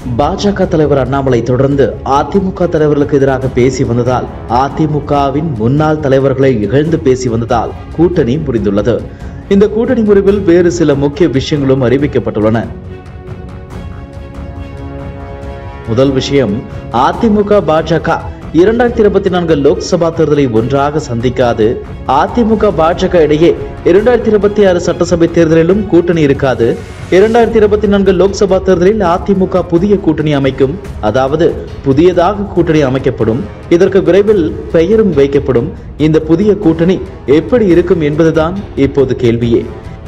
பாஜக தலைவர் அண்ணாமலை தொடர்ந்து அதிமுக தலைவர்களுக்கு எதிராக பேசி வந்ததால் அதிமுகவின் முன்னாள் தலைவர்களை இகழ்ந்து பேசி வந்ததால் கூட்டணி முறிந்துள்ளது இந்த கூட்டணி முறிவில் வேறு சில முக்கிய விஷயங்களும் அறிவிக்கப்பட்டுள்ளன முதல் விஷயம் அதிமுக பாஜக இரண்டாயிரத்தி இருபத்தி நான்கு லோக்சபா தேர்தலை ஒன்றாக சந்திக்காது அதிமுக பாஜக இடையே இரண்டாயிரத்தி இருபத்தி ஆறு சட்டசபை தேர்தலிலும் கூட்டணி இருக்காது இரண்டாயிரத்தி இருபத்தி நான்கு லோக்சபா தேர்தலில் அதிமுக புதிய கூட்டணி அமைக்கும் அதாவது புதியதாக கூட்டணி அமைக்கப்படும் இதற்கு விரைவில் பெயரும் வைக்கப்படும் இந்த புதிய கூட்டணி எப்படி இருக்கும் என்பதுதான் இப்போது கேள்வியே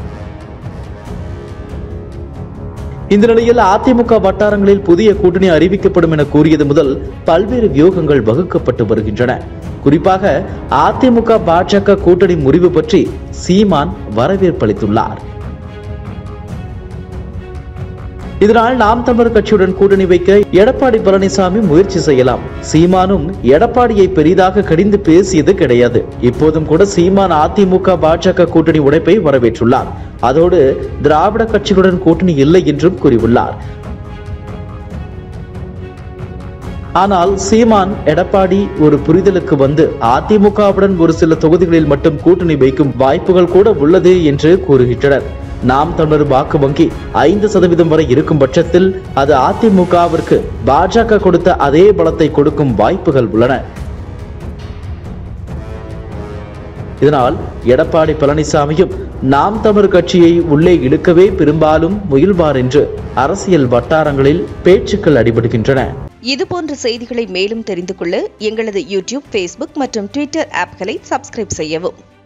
இந்த நிலையில் அதிமுக வட்டாரங்களில் புதிய கூட்டணி அறிவிக்கப்படும் என கூறியது முதல் பல்வேறு வியூகங்கள் வகுக்கப்பட்டு வருகின்றன குறிப்பாக அதிமுக பாஜக கூட்டணி முறிவு பற்றி சீமான் வரவேற்பளித்துள்ளார் இதனால் நாம் தமிழர் கட்சியுடன் கூட்டணி வைக்க எடப்பாடி பழனிசாமி முயற்சி செய்யலாம் சீமானும் எடப்பாடியை பெரிதாக கடிந்து பேசியது கிடையாது இப்போதும் கூட சீமான் அதிமுக பாஜக கூட்டணி உடைப்பை வரவேற்றுள்ளார் அதோடு திராவிட கட்சிகளுடன் கூட்டணி இல்லை என்றும் கூறியுள்ளார் ஆனால் சீமான் எடப்பாடி ஒரு புரிதலுக்கு வந்து அதிமுகவுடன் ஒரு சில தொகுதிகளில் மட்டும் கூட்டணி வைக்கும் வாய்ப்புகள் கூட உள்ளது என்று கூறுகின்றனர் நாம் தமிழர் வாக்கு வங்கி ஐந்து சதவீதம் வரை இருக்கும் பட்சத்தில் அது அதிமுகவிற்கு பாஜக கொடுத்த அதே பலத்தை கொடுக்கும் வாய்ப்புகள் உள்ளன இதனால் எடப்பாடி பழனிசாமியும் நாம் தமிழர் கட்சியை உள்ளே இழுக்கவே பெரும்பாலும் முயல்வார் என்று அரசியல் வட்டாரங்களில் பேச்சுக்கள் அடிபடுகின்றன இதுபோன்ற செய்திகளை மேலும் தெரிந்து கொள்ள எங்களது யூடியூப் ஃபேஸ்புக் மற்றும் ட்விட்டர் ஆப்களை சப்ஸ்கிரைப் செய்யவும்